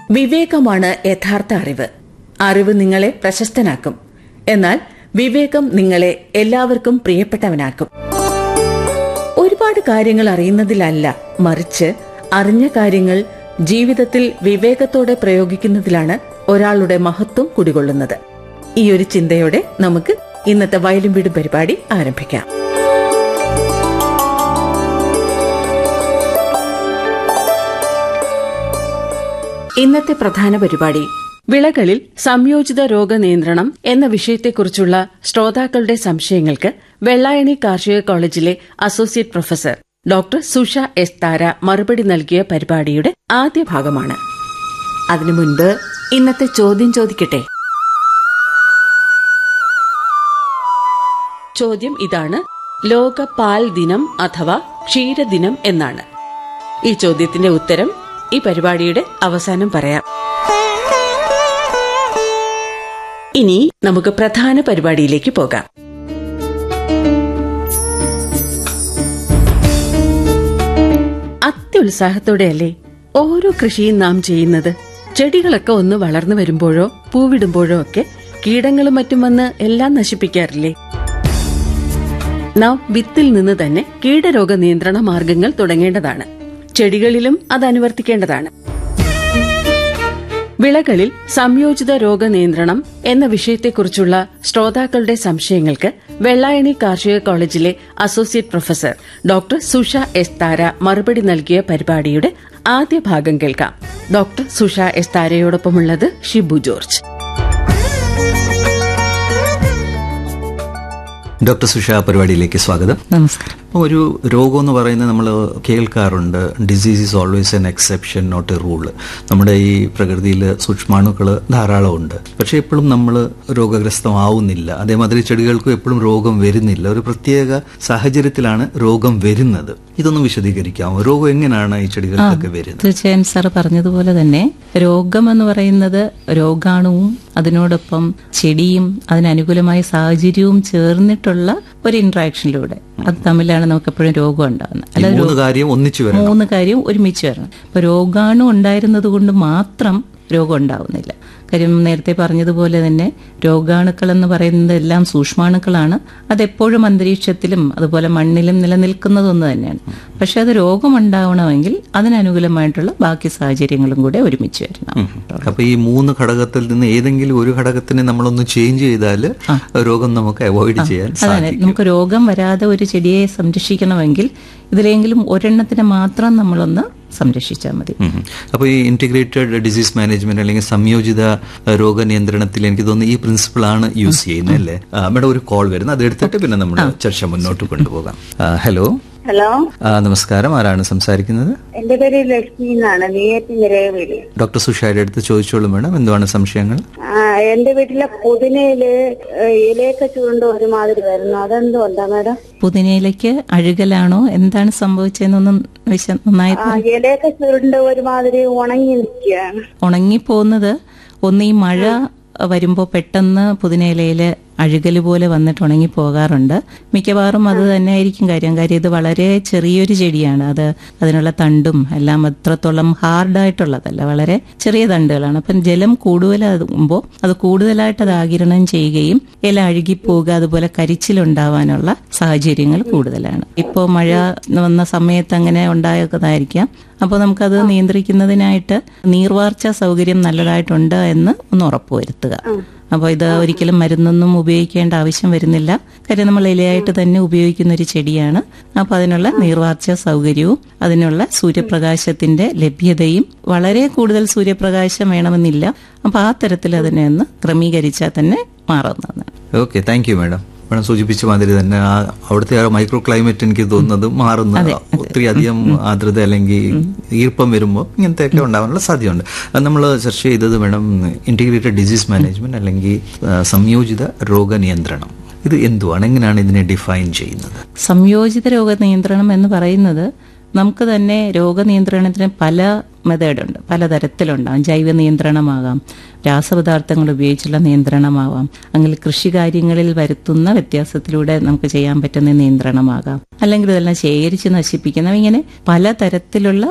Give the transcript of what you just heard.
വിവേകമാണ് യഥാർത്ഥ അറിവ് അറിവ് നിങ്ങളെ പ്രശസ്തനാക്കും എന്നാൽ വിവേകം നിങ്ങളെ എല്ലാവർക്കും പ്രിയപ്പെട്ടവനാക്കും ഒരുപാട് കാര്യങ്ങൾ അറിയുന്നതിലല്ല മറിച്ച് അറിഞ്ഞ കാര്യങ്ങൾ ജീവിതത്തിൽ വിവേകത്തോടെ പ്രയോഗിക്കുന്നതിലാണ് ഒരാളുടെ മഹത്വം കുടികൊള്ളുന്നത് ഈ ഒരു ചിന്തയോടെ നമുക്ക് ഇന്നത്തെ വയലും വീടും പരിപാടി ആരംഭിക്കാം ഇന്നത്തെ പ്രധാന പരിപാടി വിളകളിൽ സംയോജിത രോഗനിയന്ത്രണം എന്ന വിഷയത്തെക്കുറിച്ചുള്ള ശ്രോതാക്കളുടെ സംശയങ്ങൾക്ക് വെള്ളായണി കാർഷിക കോളേജിലെ associate professor doctor Susha S Thara മറുപടി നൽകിയ പരിപാടിയുടെ ആദ്യ ഭാഗമാണ് അതിനു മുൻപ് ഇന്നത്തെ ചോദ്യം ചോദിക്കട്ടെ ചോദ്യം ഇതാണ് ലോക പാൽ ദിനം അഥവാ ക്ഷീരദിനം എന്നാണ് ഈ ചോദ്യത്തിന്റെ ഉത്തരം ഈ പരിപാടിയുടെ അവസാനം പറയാം ഇനി നമുക്ക് പ്രധാന പരിപാടിയിലേക്ക് പോകാം അത്യുത്സാഹത്തോടെയല്ലേ ഓരോ കൃഷിയും നാം ചെയ്യുന്നത് ചെടികളൊക്കെ ഒന്ന് വളർന്നു വരുമ്പോഴോ പൂവിടുമ്പോഴോ ഒക്കെ കീടങ്ങളും മറ്റും വന്ന് എല്ലാം നശിപ്പിക്കാറില്ലേ നാം വിത്തിൽ നിന്ന് തന്നെ കീടരോഗ നിയന്ത്രണ മാർഗങ്ങൾ തുടങ്ങേണ്ടതാണ് ചെടികളിലും അത് അനുവർത്തിക്കേണ്ടതാണ് വിളകളിൽ സംയോജിത രോഗനിയന്ത്രണം എന്ന വിഷയത്തെക്കുറിച്ചുള്ള ശ്രോതാക്കളുടെ സംശയങ്ങൾക്ക് വെള്ളായണി കാർഷിക കോളേജിലെ associate professor doctor Susha S Thara മറുപടി നൽകിയ പരിപാടിയുടെ ആദ്യ ഭാഗം കേൾക്കാം ഡോക്ടർ സുഷ എസ് താരയോടൊപ്പമുള്ളത് ഷിബു ജോർജ് ഡോക്ടർ സുഷ പരിപാടിയിലേക്ക് സ്വാഗതം നമസ്കാരം ഒരു രോഗം എന്ന് പറയുന്നത് നമ്മൾ കേൾക്കാറുണ്ട് disease is always an exception not a rule നമ്മുടെ ഈ പ്രകൃതിയിൽ സൂക്ഷ്മാണുക്കൾ ധാരാളമുണ്ട് പക്ഷെ എപ്പോഴും നമ്മൾ രോഗഗ്രസ്തമാവുന്നില്ല അതേമാതിരി ചെടികൾക്കും എപ്പോഴും രോഗം വരുന്നില്ല ഒരു പ്രത്യേക സാഹചര്യത്തിലാണ് രോഗം വരുന്നത് ഇതൊന്നും വിശദീകരിക്കാമോ രോഗം എങ്ങനെയാണ് ഈ ചെടികൾക്കൊക്കെ വരുന്നത് തീർച്ചയായും സാർ പറഞ്ഞതുപോലെ തന്നെ രോഗം എന്ന് പറയുന്നത് രോഗാണുവും അതിനോടൊപ്പം ചെടിയും അതിനനുകൂലമായ സാഹചര്യവും ചേർന്നിട്ടുള്ള ഒരു ഇന്ററാക്ഷനിലൂടെ അത് തമ്മിലാണ് നമുക്ക് എപ്പോഴും രോഗം ഉണ്ടാകുന്നത് ഈ മൂന്ന് കാര്യം ഒന്നിച്ചു വരണം മൂന്ന് കാര്യം ഒരുമിച്ച് വരണം ഇപ്പൊ രോഗാണു ഉണ്ടായിരുന്നത് കൊണ്ട് മാത്രം രോഗം ഉണ്ടാവുന്നില്ല കാര്യം നേരത്തെ പറഞ്ഞതുപോലെ തന്നെ രോഗാണുക്കൾ എന്ന് പറയുന്നത് എല്ലാം സൂക്ഷ്മാണുക്കളാണ് അതെപ്പോഴും അന്തരീക്ഷത്തിലും അതുപോലെ മണ്ണിലും നിലനിൽക്കുന്നത് ഒന്ന് തന്നെയാണ് പക്ഷെ അത് രോഗമുണ്ടാവണമെങ്കിൽ അതിനനുകൂലമായിട്ടുള്ള ബാക്കി സാഹചര്യങ്ങളും കൂടെ ഒരുമിച്ച് വരണം അപ്പൊ ഈ മൂന്ന് ഘടകത്തിൽ നിന്ന് ഏതെങ്കിലും ഒരു ഘടകത്തിനെ നമ്മളൊന്ന് ചേഞ്ച് ചെയ്താൽ രോഗം നമുക്ക് അവോയ്ഡ് ചെയ്യാൻ അതാണ് സാധിക്കും നമുക്ക് രോഗം വരാതെ ഒരു ചെടിയെ സംരക്ഷിക്കണമെങ്കിൽ ഇതിലെങ്കിലും ഒരെണ്ണത്തിനെ മാത്രം നമ്മളൊന്ന് സംരക്ഷിച്ചാൽ മതി ഉം. അപ്പോൾ ഈ ഇന്റഗ്രേറ്റഡ് ഡിസീസ് മാനേജ്മെന്റ് അല്ലെങ്കിൽ സംയോജിത അഹ്, രോഗനിയന്ത്രണത്തിൽ എനിക്ക് തോന്നുന്നു ഈ പ്രിൻസിപ്പിൾ ആണ് യൂസ് ചെയ്യുന്നത് അല്ലേ ആ, അവിടെ ഒരു കോൾ വരുന്നത് അത് എടുത്തിട്ട് പിന്നെ നമ്മൾ ചർച്ച മുന്നോട്ട് കൊണ്ടുപോകാം ആ, ഹലോ ഹലോ ആ, നമസ്കാരം ആരാണ് സംസാരിക്കുന്നത് എന്റെ പേര് ലക്ഷ്മി എന്നാണ് നെയ്യാറ്റിൻകരയെ വീട് ഡോക്ടർ സുഷായുടെ അടുത്ത് ചോദിച്ചോളൂ മേഡം എന്തുവാണ് സംശയങ്ങൾ ആ, എന്റെ വീട്ടിലെ പുതിനയില് ഏഹ്, ഇലയൊക്കെ ചുരുണ്ട് ഒരുമാതിരി വരുന്നു അതെന്തുകൊണ്ടാ മാഡം പുതിനയിലേക്ക് അഴുകലാണോ എന്താണ് സംഭവിച്ചതെന്നൊന്നും വിശ നന്നായി ആ ഇലയൊക്കെ ചുരുണ്ട് ഒരുമാതിരി ഉണങ്ങി നിൽക്കുകയാണ് ഉണങ്ങിപ്പോകുന്നത് ഒന്ന് ഈ മഴ വരുമ്പോൾ പെട്ടെന്ന് പുതിനയിലയിൽ അഴുകൽ പോലെ വന്നിട്ട് ഉണങ്ങി പോകാറുണ്ട് മിക്കവാറും അത് തന്നെ ആയിരിക്കും കാര്യം കാര്യം ഇത് വളരെ ചെറിയൊരു ചെടിയാണ് അത് അതിനുള്ള തണ്ടും എല്ലാം അത്രത്തോളം ഹാർഡായിട്ടുള്ളതല്ല വളരെ ചെറിയ തണ്ടുകളാണ് അപ്പം ജലം കൂടുതലാകുമ്പോൾ അത് കൂടുതലായിട്ട് അത് ആകിരണം ചെയ്യുകയും ഇല അഴുകിപ്പോവുക അതുപോലെ കരിച്ചിലുണ്ടാവാനുള്ള സാഹചര്യങ്ങൾ കൂടുതലാണ് ഇപ്പോൾ മഴ വന്ന സമയത്ത് അങ്ങനെ ഉണ്ടായതായിരിക്കാം അപ്പോൾ നമുക്കത് നിയന്ത്രിക്കുന്നതിനായിട്ട് നീർവാർച്ച സൗകര്യം നല്ലതായിട്ടുണ്ട് എന്ന് ഒന്ന് ഉറപ്പുവരുത്തുക അപ്പോൾ ഇത് ഒരിക്കലും മരുന്നൊന്നും ഉപയോഗിക്കേണ്ട ആവശ്യം വരുന്നില്ല കാര്യം നമ്മൾ ഇലയായിട്ട് തന്നെ ഉപയോഗിക്കുന്ന ഒരു ചെടിയാണ് അപ്പോൾ അതിനുള്ള നീർവാർച്ച സൗകര്യവും അതിനുള്ള സൂര്യപ്രകാശത്തിന്റെ ലഭ്യതയും വളരെ കൂടുതൽ സൂര്യപ്രകാശം വേണമെന്നില്ല അപ്പോൾ ആ തരത്തിൽ അതിനെ ഒന്ന് ക്രമീകരിച്ചാൽ തന്നെ മാറുന്നതാണ് okay thank you madam madam സൂചിപ്പിച്ച മാതിരി തന്നെ ആ അവിടുത്തെ ആ മൈക്രോ ക്ലൈമറ്റ് എനിക്ക് തോന്നുന്നത് മാറുന്ന ഒത്തിരി അധികം ആർദ്രത അല്ലെങ്കിൽ ഈർപ്പം വരുമ്പോൾ ഇങ്ങനത്തെയൊക്കെ ഉണ്ടാവാനുള്ള സാധ്യതയുണ്ട് അത് നമ്മൾ ചർച്ച ചെയ്തത് മേഡം ഇന്റഗ്രേറ്റഡ് ഡിസീസ് മാനേജ്മെന്റ് അല്ലെങ്കിൽ ആ, സംയോജിത രോഗനിയന്ത്രണം ഇത് എന്തുവാണ് എങ്ങനെയാണ് ഇതിനെ ഡിഫൈൻ ചെയ്യുന്നത് സംയോജിത രോഗനിയന്ത്രണം എന്ന് പറയുന്നത് നമുക്ക് തന്നെ രോഗനിയന്ത്രണത്തിന് പല മെത്തേഡുണ്ട് പലതരത്തിലുണ്ടാകും ജൈവ നിയന്ത്രണമാകാം രാസപദാർത്ഥങ്ങൾ ഉപയോഗിച്ചുള്ള നിയന്ത്രണമാവാം അല്ലെങ്കിൽ കൃഷി കാര്യങ്ങളിൽ വരുത്തുന്ന വ്യത്യാസത്തിലൂടെ നമുക്ക് ചെയ്യാൻ പറ്റുന്ന നിയന്ത്രണമാകാം അല്ലെങ്കിൽ ഇതെല്ലാം ശേഖരിച്ച് നശിപ്പിക്കുന്ന ഇങ്ങനെ പലതരത്തിലുള്ള